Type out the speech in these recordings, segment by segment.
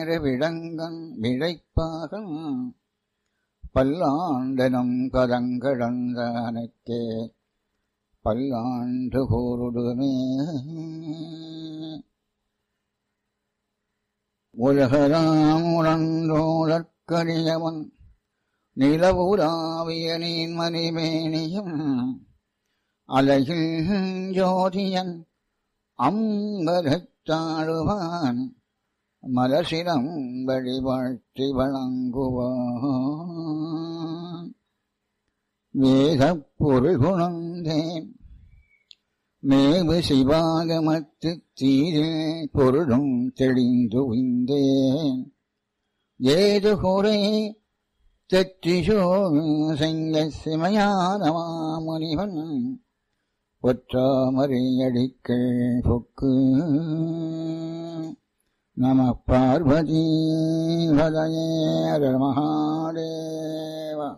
பல்வேறு விடங்கன் விழைப்பாகம் பல்லாண்டனும் கதங்கடந்தானக்கே பல்லாண்டு கூறுடுமே உலகராம் உணர்ந்தோழற்கரியவன் நிலவுராவிய நீன்மணிமேனியும் அலகில் ஜோதியன் அம்பரத்தாழுவான் மலசிரம் வழிபாழ்த்தி வழங்குவான் வேதப் பொருள் குணந்தேன் மேவு சிவாகமத்து தீரில் பொருளும் தெளிந்து உய்ந்தேன் ஏது குறை தெற்றிஷோ செங்க சிமையான முனிவன் ஒற்றாமறையடிக்கள் பொக்கு நம பார்வதி வதயேர மகாதேவா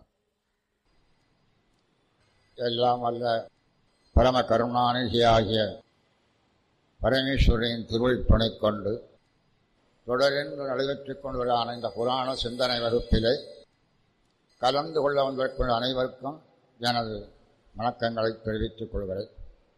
எல்லாம் அல்ல பரம கருணாநிதியாகிய பரமேஸ்வரின் திருவள் துணை கொண்டு தொடரென்று நடைபெற்றுக் கொண்டுவரான இந்த புராண சிந்தனை வகுப்பிலே கலந்து கொள்ள வந்திருக்கும் அனைவருக்கும் எனது வணக்கங்களை தெரிவித்துக் கொள்கிறேன்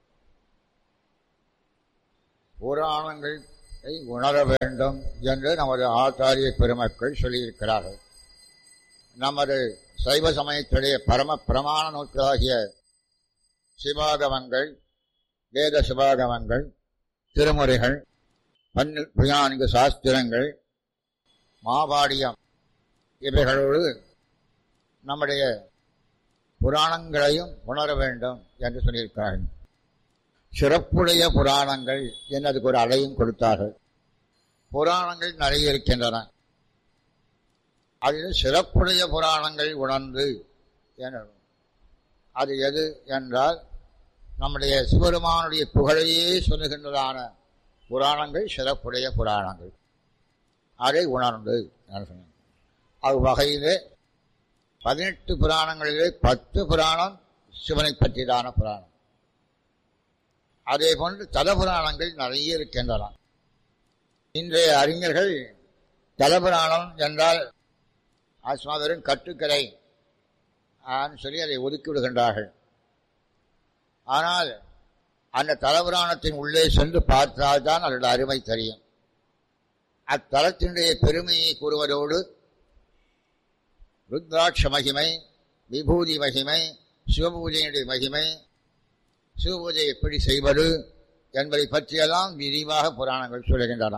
புராணங்களை உணர வேண்டும் என்று நமது ஆச்சாரிய பெருமக்கள் சொல்லியிருக்கிறார்கள் நமது சைவ சமயத்துடைய பரம பிரமாண நூல்களாகிய சிவாகமங்கள் வேத சிவாகமங்கள் திருமுறைகள் பதினான்கு சாஸ்திரங்கள் மாபாடியம் இவைகளோடு நம்முடைய புராணங்களையும் உணர வேண்டும் என்று சொல்லியிருக்கிறார்கள் சிறப்புடைய புராணங்கள் என்று அதுக்கு ஒரு அடையும் கொடுத்தார்கள் புராணங்கள் நிறைய இருக்கின்றன அதில் சிறப்புடைய புராணங்கள் உணர்ந்து என அது எது என்றால் நம்முடைய சிவருமானுடைய புகழையே சொல்லுகின்றதான புராணங்கள் சிறப்புடைய புராணங்கள் அதை உணர்ந்து சொன்னேன் அது வகையிலே பதினெட்டு புராணங்களிலே பத்து புராணம் சிவனை பற்றியதான புராணம் அதே போன்று தலபுராணங்கள் நிறைய இருக்கின்றன இன்றைய அறிஞர்கள் தலபுராணம் என்றால் ஆத்மா வெறும் கட்டுக்கரை சொல்லி அதை ஒதுக்கி விடுகின்றார்கள் ஆனால் அந்த தலபுராணத்தின் உள்ளே சென்று பார்த்தால்தான் அதோட அருமை தெரியும் அத்தலத்தினுடைய பெருமையை கூறுவதோடு ருத்ராட்ச மகிமை விபூதி மகிமை சிவபூஜையினுடைய மகிமை சிவபூஜை எப்படி செய்வது என்பதை பற்றியெல்லாம் விரிவாக புராணங்கள் சொல்லுகின்றன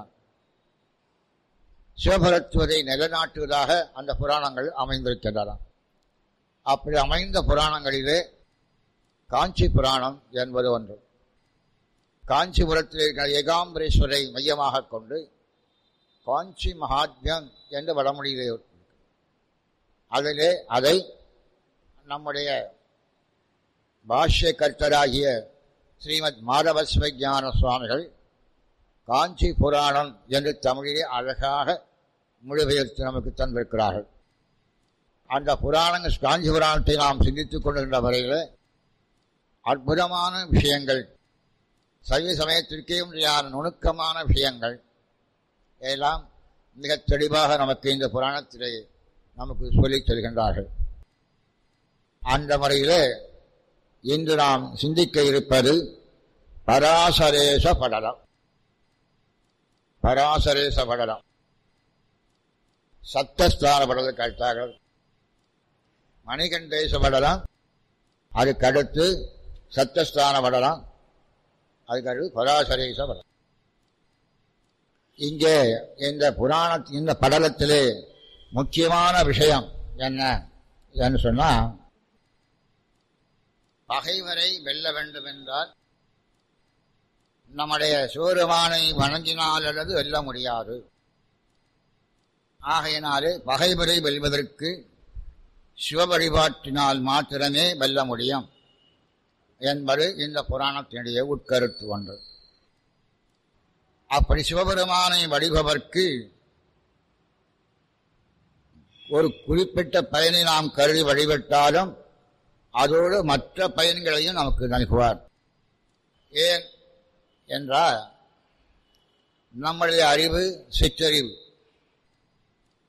சிவபரத்துவதை நிலைநாட்டுவதாக அந்த புராணங்கள் அமைந்திருக்கின்றன அப்படி அமைந்த புராணங்களிலே காஞ்சி புராணம் என்பது ஒன்று காஞ்சிபுரத்தில் இருக்கிற ஏகாம்பரேஸ்வரை மையமாக கொண்டு காஞ்சி மகாத்மியம் என்று வடமொழியிலே அதிலே அதை நம்முடைய பாஷ்ய கர்த்தராகிய ஸ்ரீமத் மாதவ சிவஞான சுவாமிகள் காஞ்சி புராணம் என்று தமிழிலே அழகாக மொழிபெயர்த்து நமக்கு தந்திருக்கிறார்கள் அந்த புராணங்கள் காஞ்சி புராணத்தை நாம் சிந்தித்துக் கொண்டிருந்த வரையில் அற்புதமான விஷயங்கள் சைவ சமயத்திற்கே உண்டான நுணுக்கமான விஷயங்கள் எல்லாம் மிக தெளிவாக நமக்கு இந்த புராணத்திலே நமக்கு சொல்லித் தருகின்றார்கள் அந்த முறையிலே இன்று நாம் சிந்திக்க இருப்பது பராசரேச படலம் பராசரேச படலம் சத்தஸ்தான படலம் கழித்தார்கள் மணிகண்டேச படலம் அதுக்கடுத்து சத்தஸ்தான படலம் அதுக்கடுத்து பராசரேச படலம் இங்கே இந்த புராண இந்த படலத்திலே முக்கியமான விஷயம் என்ன என்று சொன்னா பகைவரை வெல்ல வேண்டும் என்றால் நம்முடைய சிவருமானை வணங்கினால் அல்லது வெல்ல முடியாது ஆகையினாலே பகைவரை வெல்வதற்கு சிவ வழிபாட்டினால் மாத்திரமே வெல்ல முடியும் என்பது இந்த புராணத்தினுடைய உட்கருத்து ஒன்று அப்படி சிவபெருமானை வழிபவர்க்கு ஒரு குறிப்பிட்ட பயனை நாம் கருதி வழிபட்டாலும் அதோடு மற்ற பயன்களையும் நமக்கு நல்குவார் ஏன் என்றால் நம்முடைய அறிவு சிற்றறிவு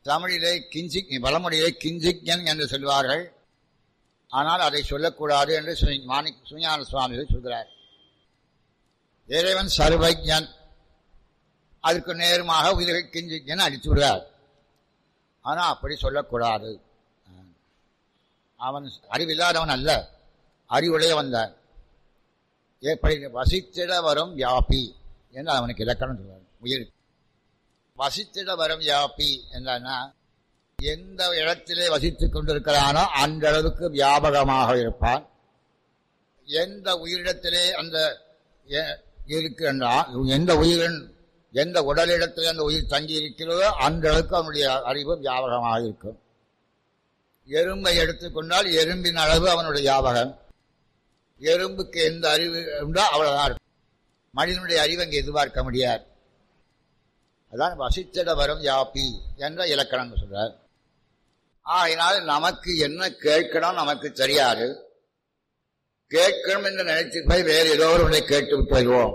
தமிழிலே கிஞ்சிக் வளமொழியிலே கிஞ்சிக்யன் என்று சொல்வார்கள் ஆனால் அதை சொல்லக்கூடாது என்று சுஞ்~ மாணிக் சுஞான சுவாமிகள் சொல்கிறார் இறைவன் சர்வஜன் அதற்கு நேருமாக உயிர்கள் கிஞ்சிக்யன் அடித்து விடுறார் ஆனால் அப்படி சொல்லக்கூடாது அவன் அறிவில்லாதவன் அல்ல அறிவுடைய வந்தான் எப்படி வசித்திட வரும் யாப்பி என்று அவனுக்கு இலக்கணம் சொல்வார் உயிர் வசித்திட வரும் யாப்பி என்றான்னா எந்த இடத்திலே வசித்துக் கொண்டிருக்கிறானோ அந்த அளவுக்கு வியாபகமாக இருப்பான் எந்த உயிரிடத்திலே அந்த எ- இருக்கின்றான் எந்த உயிரின் எந்த உடலிடத்திலே அந்த உயிர் தங்கி இருக்கிறதோ அந்த அளவுக்கு அவனுடைய அறிவு வியாபகமாக இருக்கும் எறும்பை எடுத்துக்கொண்டால் எறும்பின் அளவு அவனுடைய வியாபகம் எறும்புக்கு எந்த அறிவு உண்டோ அவ்வளவுதான் இருக்கும் மனிதனுடைய அறிவு அங்கே எதிர்பார்க்க முடியாது அதான் வசித்திட வரும் யாப்பி என்ற இலக்கணம் சொல்றார் ஆகினால் நமக்கு என்ன கேட்கணும் நமக்கு தெரியாது கேட்கணும் என்று நினைத்து போய் வேறு ஏதோ ஒருவனை கேட்டு விட்டு வருவோம்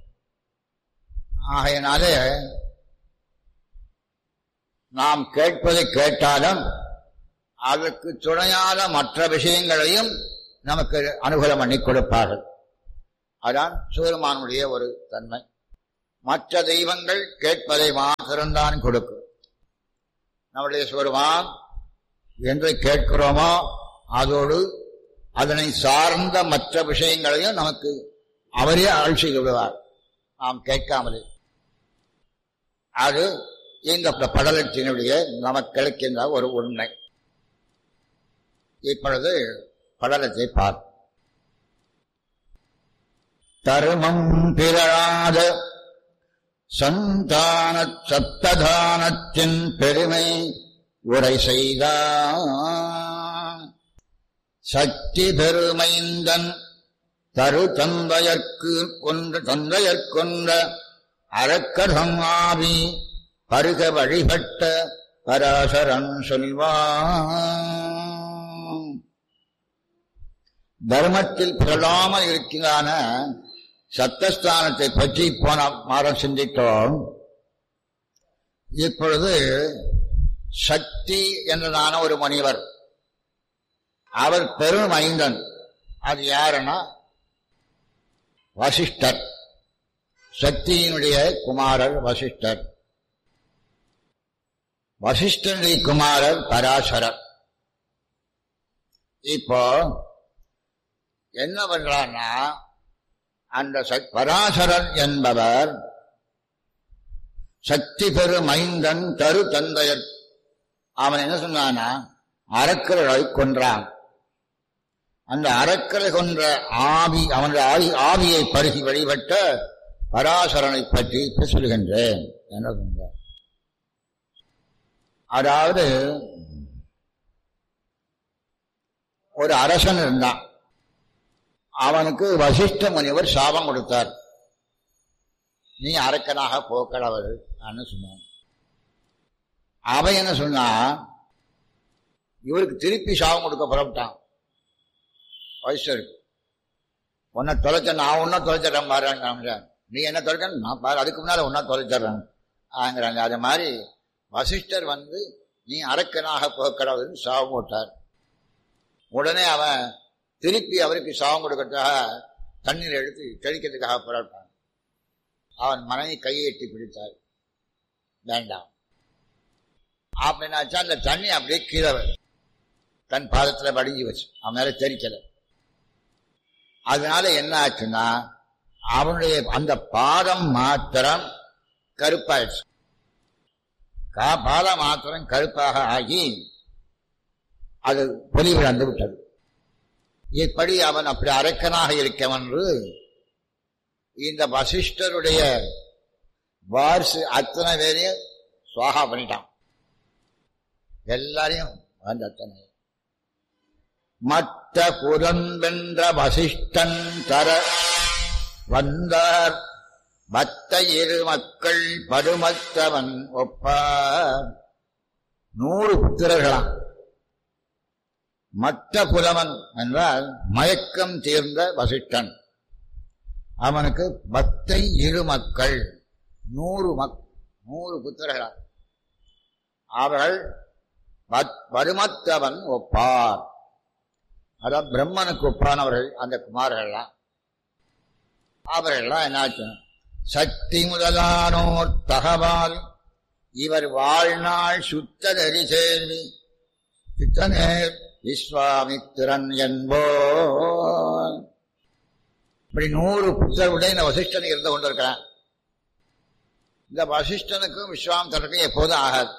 ஆகையினாலே நாம் கேட்பதை கேட்டாலும் அதற்கு துணையான மற்ற விஷயங்களையும் நமக்கு அனுகூலம் பண்ணி கொடுப்பார்கள் அதான் சிவருமானுடைய ஒரு தன்மை மற்ற தெய்வங்கள் கேட்பதை மாத்திரம்தான் கொடுக்கும் நம்முடைய சிவருமான் என்று கேட்கிறோமோ அதோடு அதனை சார்ந்த மற்ற விஷயங்களையும் நமக்கு அவரே அருள் செய்து விடுவார் நாம் கேட்காமலே அது இந்த படலத்தினுடைய நமக்கு கிடைக்கின்ற ஒரு உண்மை இப்பொழுது படலத்தை பார் தருமம் பிறழாத சந்தான சப்ததானத்தின் பெருமை உரை செய்தான் சக்தி பெருமைந்தன் தரு தந்தையர்க்கு கொன்ற தந்தையற்கொன்ற அரக்கரம் ஆவி பருக வழிபட்ட பராசரன் சொல்வான் தர்மத்தில் பிறழாமல் இருக்கிறான சத்தஸ்தானத்தை பற்றி போன மாதம் சிந்தித்தோம் இப்பொழுது சக்தி என்றதான ஒரு முனிவர் அவர் பெரும் ஐந்தன் அது யாருன்னா வசிஷ்டர் சக்தியினுடைய குமாரர் வசிஷ்டர் வசிஷ்டனுடைய குமாரர் பராசரர் இப்போ என்ன பண்றான்னா அந்த சக்- பராசரர் என்பவர் சக்தி பெரு மைந்தன் தரு தந்தையர் அவன் என்ன சொன்னானா அரக்கர்களை கொன்றான் அந்த அரக்கரை கொன்ற ஆவி அவனுடைய ஆவி ஆவியை பருகி வழிபட்ட பராசரனை பற்றி இப்ப சொல்கின்றேன் என்ன சொன்னார் அதாவது ஒரு அரசன் இருந்தான் அவனுக்கு வசிஷ்ட முனிவர் சாபம் கொடுத்தார் நீ அரக்கனாக போக்கடவர் சொன்னான் அவன் என்ன சொன்னா இவருக்கு திருப்பி சாபம் கொடுக்க புறப்பட்டான் வயசருக்கு உன்னை தொலைச்ச நான் உன்ன தொலைச்சிடறேன் பாருங்க நீ என்ன தொலைக்க நான் பாரு அதுக்கு முன்னால உன்ன தொலைச்சிடுறேன் ஆங்கிறாங்க அது மாதிரி வசிஷ்டர் வந்து நீ அரக்கனாக போக்கடவுன்னு சாபம் போட்டார் உடனே அவன் திருப்பி அவருக்கு சாபம் கொடுக்கறதுக்காக தண்ணீர் எடுத்து தெளிக்கிறதுக்காக புறப்பட்டான் அவன் மனைவி கையை எட்டி பிடித்தார் வேண்டாம் அப்படின்னாச்சா அந்த தண்ணி அப்படியே கீழே வ- தன் பாதத்துல வடிஞ்சு வச்சு அவன் மேல தெரிக்கல அதனால என்ன ஆச்சுன்னா அவனுடைய அந்த பாதம் மாத்திரம் கருப்பாயிடுச்சு கா பாதம் மாத்திரம் கருப்பாக ஆகி அது பொலிவிழந்து விட்டது இப்படி அவன் அப்படி அரக்கனாக இருக்கவென்று இந்த வசிஷ்டருடைய வாரிசு அத்தனை பேரையும் சுவாகா பண்ணிட்டான் எல்லாரையும் அந்த அத்தனை மற்ற புறம்பென்ற வசிஷ்டன் தர வந்தார் மத்த இரு மக்கள் பருமத்தவன் ஒப்பார் நூறு புத்திரர்களாம் மற்ற புலவன் என்றால் மயக்கம் தீர்ந்த வசிஷ்டன் அவனுக்கு பத்தை இரு மக்கள் நூறு மக் நூறு புத்திரர்களா அவர்கள் வத்- வருமத்தவன் ஒப்பார் அதான் பிரம்மனுக்கு ஒப்பானவர்கள் அந்த குமார்கள்லாம் அவர்கள்லாம் என்னாச்சு சக்தி முதலானோர் தகவால் இவர் வாழ்நாள் சுத்ததறி சேர்வி சித்தனேர் விஸ்வாமித்திரன் என்போர் இப்படி நூறு புத்தருடைய இந்த வசிஷ்டன் இருந்து கொண்டிருக்கிறான் இந்த வசிஷ்டனுக்கும் விஸ்வாமித்திரனுக்கும் எப்போதும் ஆகாது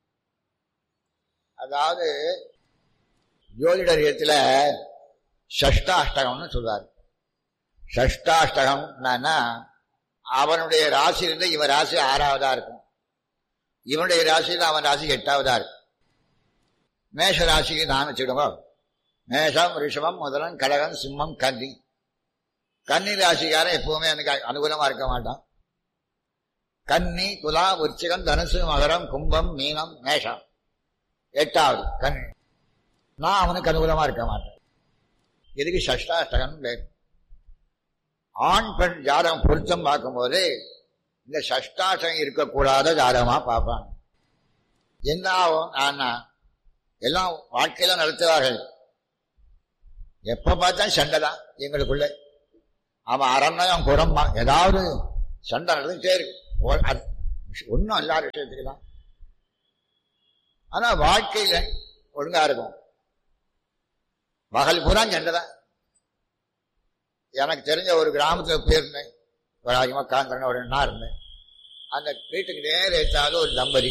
அதாவது ஜோதிடரியத்துல ஷஷ்டாஷ்டகம்னு சொல்றாரு ஷஷ்டாஷ்டகம் அவனுடைய ராசி இருந்து இவன் ராசி ஆறாவதா இருக்கும் இவனுடைய ராசியில் அவன் ராசி எட்டாவதா இருக்கும் மேஷ ராசிக்கு நான் வச்சுடுவோம் மேஷம் ரிஷபம் முதலன் கடகன் சிம்மம் கன்னி கன்னி ராசிக்காரன் எப்பவுமே எனக்கு அனுகூலமா இருக்க மாட்டான் கன்னி துலா விருச்சிகம் தனுசு மகரம் கும்பம் மீனம் மேஷம் எட்டாவது கன்னி நான் அவனுக்கு அனுகூலமா இருக்க மாட்டேன் இதுக்கு சஷ்டாஷ்டகம் பேர் ஆண் பெண் ஜாதகம் பொருத்தம் பார்க்கும்போது இந்த சஷ்டாஷ்டகம் இருக்கக்கூடாத ஜாதகமா பார்ப்பான் என்ன ஆகும் ஆனா எல்லாம் வாழ்க்கையில நடத்துவார்கள் எப்ப பார்த்தா சண்டை தான் எங்களுக்குள்ள அவன் அரண்யம் குரம்பா ஏதாவது சண்டை நடந்துட்டே இருக்கு ஒ- அது ஒண்ணும் இல்லாத விஷயத்துக்கு தான் ஆனா வாழ்க்கையில ஒழுங்கா இருக்கும் பகல் பூரா சண்டை தான் எனக்கு தெரிஞ்ச ஒரு கிராமத்துல போயிருந்தேன் ஒரு அஜிமக்காந்திரன் ஒரு அண்ணா இருந்தேன் அந்த வீட்டுக்கு நேர ஏற்றாத ஒரு தம்பதி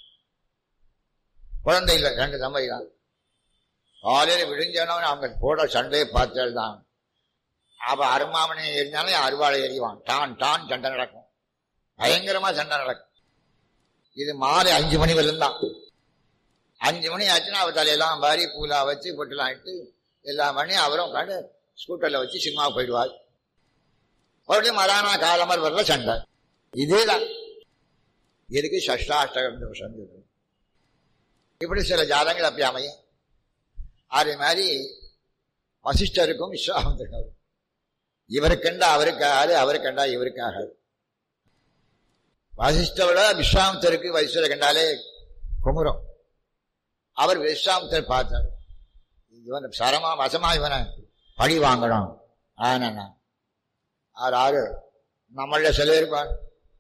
குழந்தை இல்லை ரெண்டு தம்பதி தான் காலையில விடிஞ்சவன அவங்க போட சண்டையை பார்த்தேன் தான் அவ அருமாமனை எரிஞ்சாலும் அருவாளை எறிவான் டான் டான் சண்டை நடக்கும் பயங்கரமா சண்டை நடக்கும் இது மாலை அஞ்சு மணி வரலும் தான் அஞ்சு மணி ஆச்சுன்னா அவ தலையெல்லாம் வாரி பூலா வச்சு பொட்டுலாம் இட்டு எல்லா மணி அவரும் உட்காந்து ஸ்கூட்டர்ல வச்சு சினிமா போயிடுவாள் மறுபடியும் மறானா காலமர் வரல சண்டை இதேதான் இதுக்கு சஷ்டாஷ்டகம் தோஷம் சொல்றது. இப்படி சில ஜாதங்கள் அப்படி அமையும் அதே மாதிரி வசிஷ்டருக்கும் விஸ்வாமித்திரனும் இவருக்கண்டா அவருக்காகாது அவருக்கண்டா இவருக்காகாது வசிஷ்டரோட விஸ்வாமித்தருக்கு வசிஷ்டரை கண்டாலே குமுறம் அவர் விஸ்வாமித்தர் பார்த்தார் இவன் சரமா வசமா இவனை பழி வாங்கணும் ஆனா ஆறு ஆறு நம்மள சில இருப்பான்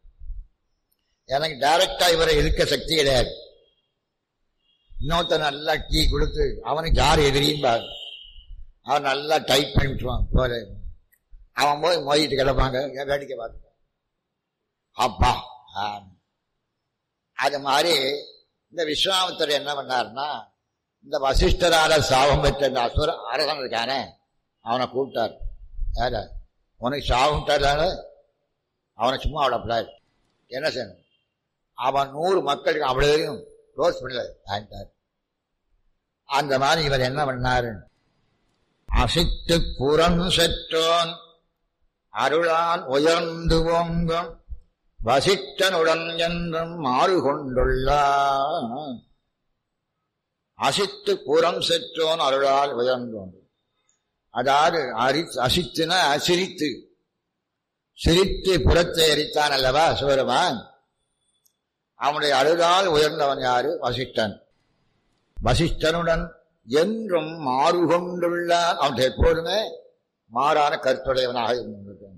எனக்கு டைரக்டா இவரை இருக்க சக்தி கிடையாது இன்னொருத்தன் நல்லா டீ கொடுத்து அவனுக்கு யார் எதிரிம்பார் அவன் நல்லா டைட் பண்ணி விட்டுருவான் போல அவன் போய் மோதிட்டு கிடப்பாங்க என் வேடிக்கை பார்த்து அப்பா ஆ. அது மாதிரி இந்த விஸ்வாமித்தர் என்ன பண்ணாருன்னா இந்த வசிஷ்டரால சாபம் பெற்ற இந்த அசுர அரசன் இருக்கானே அவனை கூப்பிட்டார் யார உனக்கு சாபம் தரான அவனை சும்மா விடப்படாது என்ன செய்யணும் அவன் நூறு மக்களுக்கு அவ்வளவையும் க்ளோஸ் பண்ணல ஆயிட்டார் அந்த மாதிரி இவர் என்ன பண்ணாரு அசித்து புறம் செற்றோன் அருளால் உயர்ந்து ஓங்கும் வசிஷ்டனுடன் என்றும் மாறு கொண்டுள்ளார் அசித்து புறம் செற்றோன் அருளால் உயர்ந்தோன் அதாவது அரி அசித்துன சிரித்து சிரித்து புறத்தை எரித்தான் அல்லவா சிவருமான் அவனுடைய அழுதால் உயர்ந்தவன் யாரு வசிஷ்டன் வசிஷ்டனுடன் என்றும் மாறு கொண்டுள்ளான் அவன் எப்போதுமே மாறான கருத்துடையவனாக இருந்திருக்கான்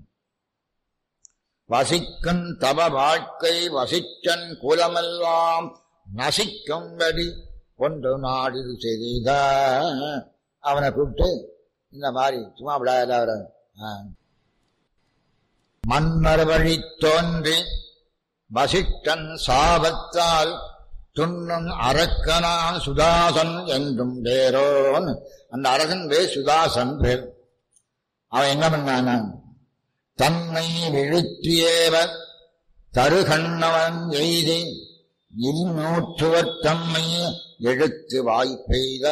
வசிக்கும் தவ வாழ்க்கை வசிச்சன் குலமெல்லாம் நசிக்கும்படி ஒன்று நாடு செய்த அவனை கூப்பிட்டு இந்த மாதிரி சும்மா விடாத அவரை மன்னர் வழி தோன்றி வசிஷ்டன் சாபத்தால் துண்ணும் அரக்கனான் சுதாசன் என்றும் பேரோன் அந்த அரசன் பேர் சுதாசன் பேர் அவன் என்ன பண்ணான் தன்னை விழுத்தியேவ தருகண்ணவன் எய்தி இந்நூற்றுவர் தம்மை எழுத்து வாய்ப்பெய்த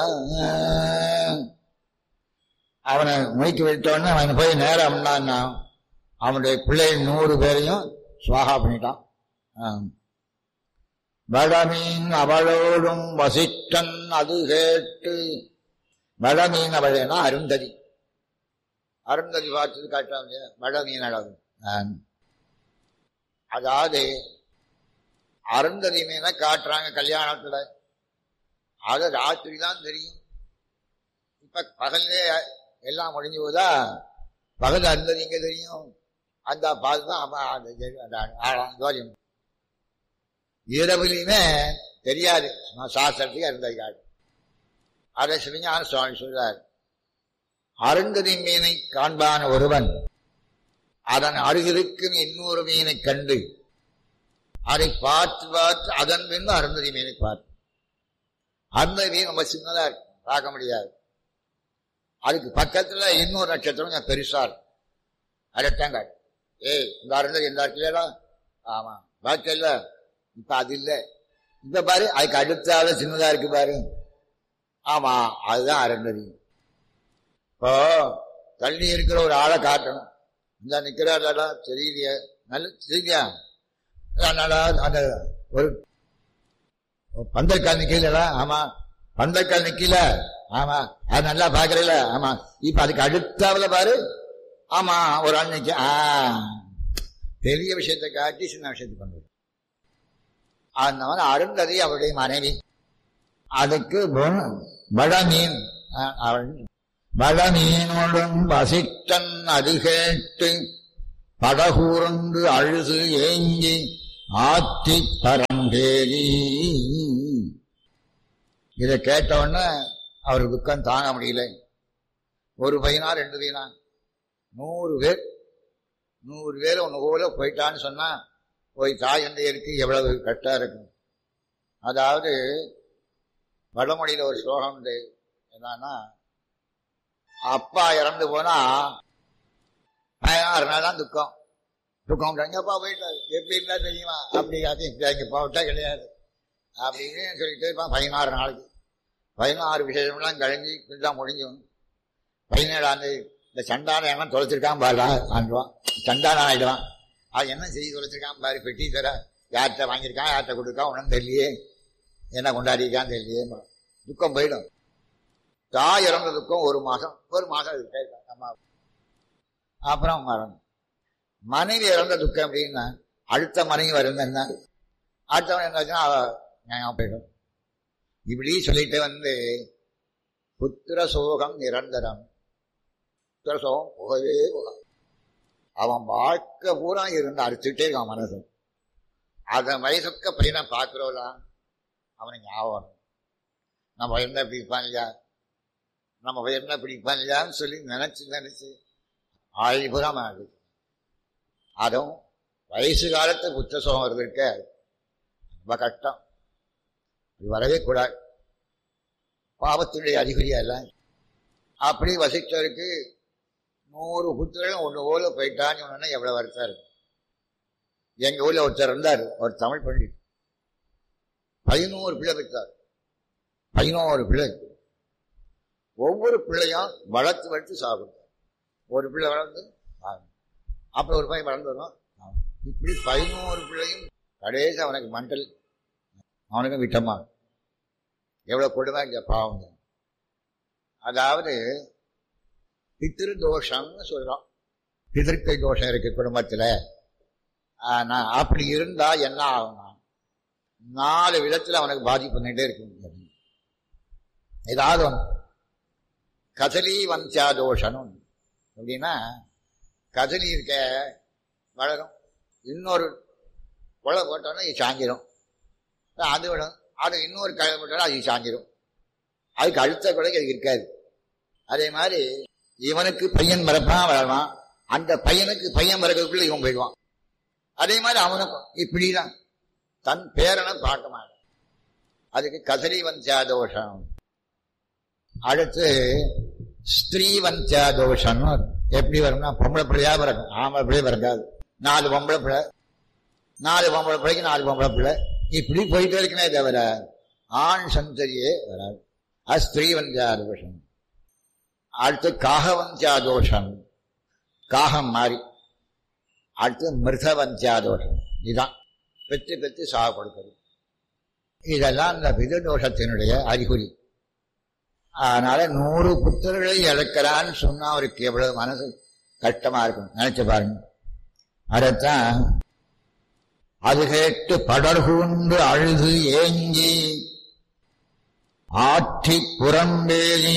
அவனை முடித்து விட்டோன்னு அவன் போய் நேரம் அவனான்னா அவனுடைய பிள்ளைகள் நூறு பேரையும் சுவாகா பண்ணிட்டான் ஆம். வடமீன் அவளோடும் வசிஷ்டன் அது கேட்டு வடமீன் அவளேனா அருந்ததி அருந்ததி பார்த்தது காட்டாங்க வடமீன் அளவு ஆம். அதாவது அருந்ததியுமே தான் காட்டுறாங்க கல்யாணத்துல அது ராத்திரி தான் தெரியும் இப்ப பகல்லே எல்லாம் முடிஞ்சு போதா பகல் அருந்ததி இங்க தெரியும் அந்த பார்த்து தான் அவன் அந்த ஜெ- அந்த ஆழம் ஜோதியம் இரவுலையுமே தெரியாது நான் சாஸ்திரத்துக்கு அருந்ததி காட்டு அதை சிவஞான சுவாமி சொல்றார் அருந்ததி மீனை காண்பான ஒருவன் அதன் அருகிருக்கும் இன்னொரு மீனை கண்டு அதை பார்த்து பார்த்து அதன் பின்பு அருந்ததி மீனை பார்த்து அந்த மீன் ரொம்ப சின்னதா இருக்கு பார்க்க முடியாது அதுக்கு பக்கத்துல இன்னொரு நட்சத்திரம் கொஞ்சம் பெருசா இருக்கும் அதைத்தான் காட்டு ஏய் இந்த அருந்ததி இந்த இருக்குல்லடா ஆமா பாக்கி இல்ல இப்ப அது இல்ல இப்ப பாரு அதுக்கு அடுத்தால சின்னதா இருக்கு பாரு ஆமா அதுதான் அருந்ததி இப்போ தள்ளி இருக்கிற ஒரு ஆளை காட்டணும் இந்த நிக்கிறாடா தெரியலையே நல்ல தெரியலையா அதனால அந்த ஒரு பந்தக்கால் நிக்கலடா ஆமா பந்தக்கால் நிக்கல ஆமா அது நல்லா பாக்குறல ஆமா இப்ப அதுக்கு அடுத்தாவில பாரு ஆமா ஒரு ஆள் நிக்க ஆ பெரிய விஷயத்தை காட்டி சின்ன விஷயத்தை பண்ணுவது அந்த மாதிரி அருந்ததி அவருடைய மனைவி அதுக்கு பொன்- வடமீன் ஆ, அவள் வடமீனோடும் வசித்தன் அது கேட்டு படகூர்ந்து அழுது ஏங்கி ஆத்தி பரம்பேரி இதை கேட்ட உடனே அவர் துக்கம் தாங்க முடியல ஒரு பையனா ரெண்டு பையனா நூறு பேர் நூறு பேர் ஒன்று போல போயிட்டான்னு சொன்னா போய் தாய் தந்தையருக்கு எவ்வளவு கஷ்டம் இருக்கும் அதாவது வடமொழியில ஒரு ஸ்லோகம் உண்டு என்னன்னா அப்பா இறந்து போனா பதினாறு நாள் தான் துக்கம் துக்கம் எங்கப்பா போயிட்டாரு எப்படி இருந்தா தெரியுமா அப்படி அது இப்படி அங்கே போட்டா கிடையாது அப்படின்னு சொல்லிட்டு இருப்பான் பதினாறு நாளைக்கு பதினாறு விசேஷம்லாம் கழிஞ்சு இதுதான் முடிஞ்சும் பதினேழாம் தேதி இந்த சண்டான எண்ணம் தொலைச்சிருக்கான் பாருடா ஆண்டுவான் சண்டான ஆயிடுவான் அது என்ன செய்தி தொலைச்சிருக்கான் பாரு பெட்டி தர யார்கிட்ட வாங்கியிருக்கான் யார்கிட்ட கொடுக்கா ஒன்றும் தெரியலையே என்ன கொண்டாடியிருக்கான்னு தெரியலையே துக்கம் போயிடும் தாய் இறந்த துக்கம் ஒரு மாசம் ஒரு மாசம் இருக்கே அம்மா அப்புறம் மரணம் மனைவி இறந்த துக்கம் அப்படின்னா அடுத்த மனைவி வருங்க என்ன அடுத்தவன் என்னாச்சுன்னா அவ நியாயம் போயிடும் இப்படி சொல்லிட்டு வந்து புத்திர சோகம் நிரந்தரம் புத்திர சோகம் போகவே போகாது அவன் வாழ்க்கை பூரா இருந்து அடிச்சுட்டே இருக்கான் மனசு அதன் வயசுக்க பையனை பார்க்கிறோம்ல அவனுக்கு ஞாபகம் வரும். நம்ம என்ன பிடிப்பான் இல்லையா நம்ம என்ன பிடிப்பான் இல்லையான்னு சொல்லி நினைச்சு நினைச்சு ஆழிபுரம் ஆகுது அதுவும் வயசு காலத்து புத்த சோகம் வருது இருக்க ரொம்ப கஷ்டம் இது வரவே கூடாது பாவத்தினுடைய அறிகுறியா இல்ல அப்படி வசிச்சவருக்கு நூறு புத்திரர்கள் ஒன்று போல போயிட்டான்னு சொன்னா எவ்வளவு வருத்தம் இருக்கும் எங்க ஊர்ல ஒருத்தர் இருந்தார் ஒரு தமிழ் பண்டிட் பதினோரு பிள்ளை பெற்றார் பதினோரு பிள்ளை ஒவ்வொரு பிள்ளையும் வளர்த்து வளர்த்து சாப்பிடுறார் ஒரு பிள்ளை வளர்ந்து சாப்பிடும். அப்புறம் ஒரு பையன் வளர்ந்து வரும் சாப்பிடும். இப்படி பதினோரு பிள்ளையும் கடைசி அவனுக்கு மண்டல் அவனுக்கும் விட்டமா எவ்வளவு கொடுமை இங்க பாவம் அதாவது பித்திரு தோஷம்னு சொல்றோம் பிதிர்க்கை தோஷம் இருக்கு குடும்பத்துல ஆனா அப்படி இருந்தா என்ன ஆகும்னா நாலு விதத்துல அவனுக்கு பாதிப்பு பண்ணிட்டே இருக்கு ஏதாவது ஒன்று கதலி வந்தியா தோஷம் அப்படின்னா கதலி இருக்க வளரும் இன்னொரு கொலை போட்டோன்னா இது சாஞ்சிரும் அது விடும் அது இன்னொரு கலை போட்டோன்னா அது சாஞ்சிரும் அதுக்கு அடுத்த கொலைக்கு அது இருக்காது அதே மாதிரி இவனுக்கு பையன் பிறப்பான் வளருவான் அந்த பையனுக்கு பையன் பிறக்கிறதுக்குள்ள இவன் போயிடுவான் அதே மாதிரி அவனுக்கும் இப்படிதான் தன் பேரனை பார்க்க மாட்டான் அதுக்கு கதலி வந்தியா தோஷம் அடுத்து ஸ்திரீ வந்தியா தோஷம் எப்படி வரும்னா பொம்பளை பிள்ளையா பிறக்கும் ஆம்பளை பிள்ளைய பிறக்காது நாலு பொம்பளை பிள்ளை நாலு பொம்பளை பிள்ளைக்கு நாலு பொம்பளை பிள்ளை இப்படி போயிட்டே இருக்கனே தவிர ஆண் சந்ததியே வராது அது ஸ்திரீ வந்தியா தோஷம் அடுத்து காகவந்தியா தோஷம் காகம் மாறி அடுத்து மிருதவந்தியா தோஷம் இதுதான் பெற்று பெற்று சாக கொடுக்கிறது இதெல்லாம் இந்த பிது தோஷத்தினுடைய அறிகுறி அதனால நூறு புத்தர்களை இழக்கிறான்னு சொன்னா அவருக்கு எவ்வளவு மனசு கஷ்டமா இருக்கும் நினைச்சு பாருங்க அதைத்தான் அது கேட்டு படர்கூண்டு அழுது ஏங்கி ஆற்றி புறம்பேணி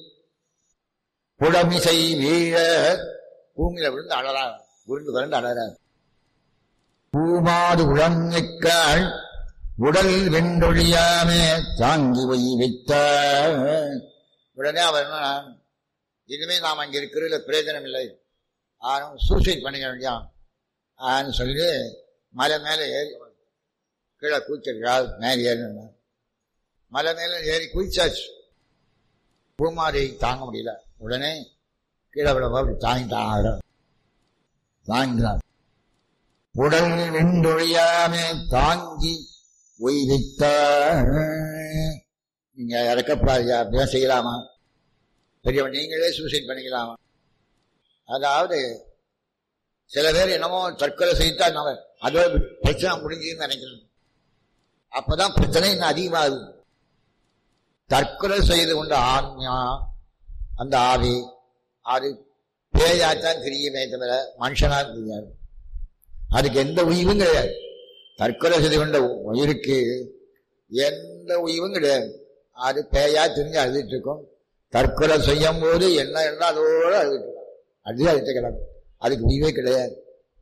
புடமிசை வீழ பூமியில விழுந்து அழறா விழுந்து விழுந்து அழறா பூமாது உழங்கிக்காள் உடல் வெண்டொழியாமே தாங்கி வை வைத்த உடனே அவர் என்ன இனிமே நாம் அங்க இருக்கிறதுல பிரயோஜனம் இல்லை ஆனும் சூசைட் பண்ணிக்க வேண்டியான் ஆன்னு சொல்லி மலை மேலே ஏறி கீழே கூச்சிருக்காள் மேலே ஏறி மலை மேலே ஏறி குதிச்சாச்சு பூமாரியை தாங்க முடியல உடனே கீழே விட அப்படி தாங்கிட்டான் தாங்கினார் உடல் வெண்டொழியாமே தாங்கி ஒய்வித்த நீங்க இறக்கப்படாதியா அப்படிதான் செய்யலாமா பெரியவன் நீங்களே சூசைட் பண்ணிக்கலாமா அதாவது சில பேர் என்னமோ தற்கொலை செய்தா நம்ம அதோட பிரச்சனை முடிஞ்சுன்னு நினைக்கிறேன் அப்பதான் பிரச்சனை இன்னும் அதிகமாகுது தற்கொலை செய்து கொண்ட ஆன்மா அந்த ஆவி அது பேயாத்தான் தெரியுமே தவிர மனுஷனா தெரியாது அதுக்கு எந்த உயிரும் கிடையாது தற்கொலை செய்து கொண்ட உயிருக்கு எந்த உயிரும் கிடையாது அது பேயா தெரிஞ்சு அழுதுட்டு இருக்கும் தற்கொலை செய்யும் போது என்ன என்ன அதோட அழுதுட்டு இருக்கும் அது அழுத்த கிடக்கும் அதுக்கு உயிரே கிடையாது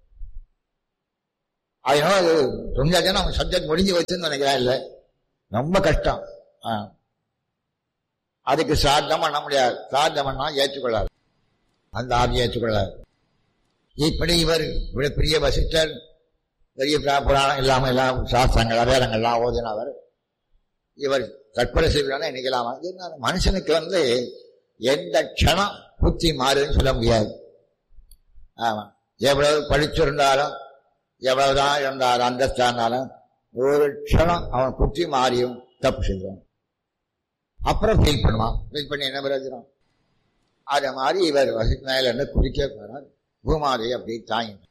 அதனால அது சொன்னாச்சுன்னா அவன் சப்ஜெக்ட் முடிஞ்சு வச்சுன்னு நினைக்கிறா இல்லை ரொம்ப கஷ்டம் ஆ. அதுக்கு சாத்தம் பண்ண முடியாது சாத்தம் பண்ணா ஏற்றுக்கொள்ளாது அந்த ஆவியை ஏற்றுக்கொள்ளாது இப்படி இவர் இவ்வளவு பெரிய வசிஷ்டர் பெரிய புரா- புராணம் இல்லாம எல்லாம் சாஸ்திரங்கள் வேதங்கள்லாம் ஓதினவர் இவர் தற்கொலை செய்வான நினைக்கலாமா இது என்ன? மனுஷனுக்கு வந்து எந்த க்ஷணம் புத்தி மாறுதுன்னு சொல்ல முடியாது ஆமா எவ்வளவு படிச்சிருந்தாலும் எவ்வளவுதான் இருந்தாலும் அந்தஸ்தானாலும் ஒரு க்ஷணம் அவன் புத்தி மாறியும் தப்பு செய்வான் அப்புறம் ஃபீல் பண்ணுவான் ஃபீல் பண்ணி என்ன பிரயோஜனம் அதே மாதிரி இவர் வசி மேல இருந்து குதிக்க போறார் பூமாரி அப்படி தாங்கினார்